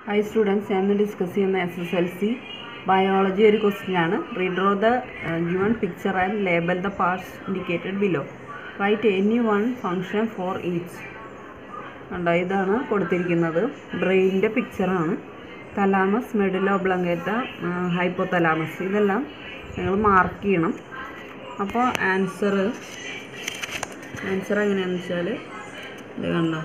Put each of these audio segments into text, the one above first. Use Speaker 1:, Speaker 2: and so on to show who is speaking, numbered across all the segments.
Speaker 1: hi students ഞാൻ discuss ചെയ്യുന്ന S S L C biology ഒരു ക്വസ്റ്റ്യൻ ആണ് redraw the given picture and label the parts indicated below write any one function for each കണ്ടോ ഇതാണ് കൊടുത്തിരിക്കുന്നത് ബ്രെയിനിൻ്റെ പിക്ചറാണ് thalamus medulla oblongata hypothalamus ഇതെല്ലാം നിങ്ങൾ മാർക്ക് ചെയ്യണം അപ്പോൾ ആൻസർ ആൻസർ എങ്ങനെയാണെന്ന് വെച്ചാൽ ഇത് കണ്ടോ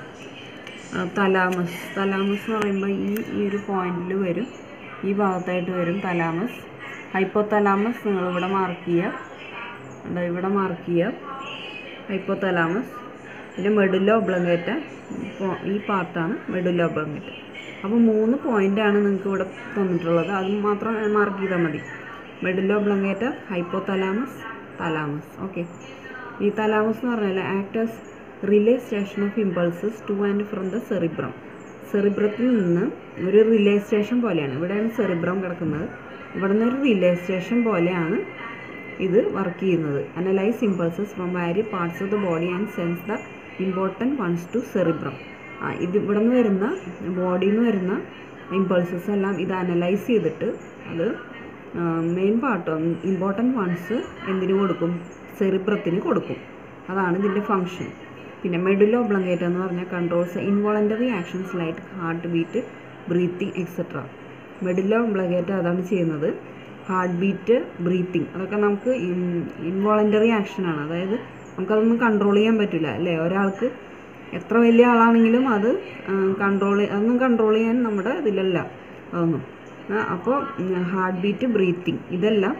Speaker 1: തലാമസ് തലാമസ് എന്ന് പറയുമ്പോൾ ഈ ഈ ഒരു പോയിന്റിൽ വരും ഈ ഭാഗത്തായിട്ട് വരും തലാമസ് ഹൈപ്പോ തലാമസ് നിങ്ങളിവിടെ മാർക്ക് ചെയ്യുക കണ്ടോ ഇവിടെ മാർക്ക് ചെയ്യുക ഹൈപ്പോ തലാമസ് പിന്നെ മെഡുലോ ഒബ്ലങ്കേറ്റ ഇപ്പോൾ ഈ പാർട്ടാണ് മെഡുലോ ഒബ്ലങ്കേറ്റ അപ്പോൾ മൂന്ന് പോയിൻ്റാണ് നിങ്ങൾക്ക് ഇവിടെ തന്നിട്ടുള്ളത് അത് മാത്രം മാർക്ക് ചെയ്താൽ മതി medulla oblongata hypothalamus thalamus okay ഈ തലാമസ് എന്ന് പറഞ്ഞാൽ acts as relay station of impulses to and from the cerebrum സെറിബ്രത്തിൽ നിന്ന് ഒരു റിലേ സ്റ്റേഷൻ പോലെയാണ് ഇവിടെയാണ് സെറിബ്രം കിടക്കുന്നത് ഇവിടെ നിന്ന് ഒരു റിലേ സ്റ്റേഷൻ പോലെയാണ് ഇത് വർക്ക് ചെയ്യുന്നത് analyse impulses from various parts of the body and sense the important ones to cerebrum ആ ഇത് ഇവിടെ നിന്ന് വരുന്ന ബോഡിയിൽ നിന്ന് വരുന്ന ഇമ്പൾസസ് എല്ലാം ഇത് അനലൈസ് ചെയ്തിട്ട് അത് മെയിൻ പാർട്ട് ഇമ്പോർട്ടൻറ്റ് വൺസ് എന്തിനു കൊടുക്കും സെറിബ്രത്തിന് കൊടുക്കും അതാണ് ഇതിൻ്റെ ഫങ്ഷൻ പിന്നെ മെഡുലോ ബ്ലങ്കേറ്റ എന്ന് പറഞ്ഞാൽ controls involuntary actions like heartbeat breathing etcetera medulla oblongata അതാണ് ചെയ്യുന്നത് ഹാർട്ട് ബീറ്റ് ബ്രീത്തിങ് അതൊക്കെ നമുക്ക് ഇൻവോളണ്ടറി ആക്ഷനാണ് അതായത് നമുക്കതൊന്നും കൺട്രോൾ ചെയ്യാൻ പറ്റില്ല അല്ലേ ഒരാൾക്ക് എത്ര വലിയ ആളാണെങ്കിലും അത് കൺട്രോൾ അതൊന്നും കൺട്രോൾ ചെയ്യാൻ നമ്മുടെ ഇതിലല്ല അതൊന്നും അപ്പോൾ ഹാർട്ട് ബീറ്റ് ബ്രീത്തിങ് ഇതെല്ലാം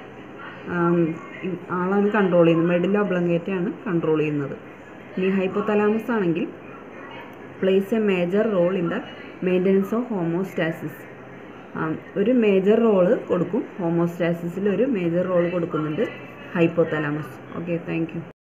Speaker 1: ആളാണ് കൺട്രോൾ ചെയ്യുന്നത് മെഡിലോ ബ്ലങ്കേറ്റയാണ് കൺട്രോൾ ചെയ്യുന്നത് ഇനി ഹൈപ്പോതലാമസ് ആണെങ്കിൽ plays a major role in the maintenance of homeostasis ഒരു മേജർ റോള് കൊടുക്കും ഹോമോസ്റ്റാസിസിൽ ഒരു മേജർ റോൾ കൊടുക്കുന്നുണ്ട് ഹൈപ്പോതലാമസ് ഓക്കെ താങ്ക് യു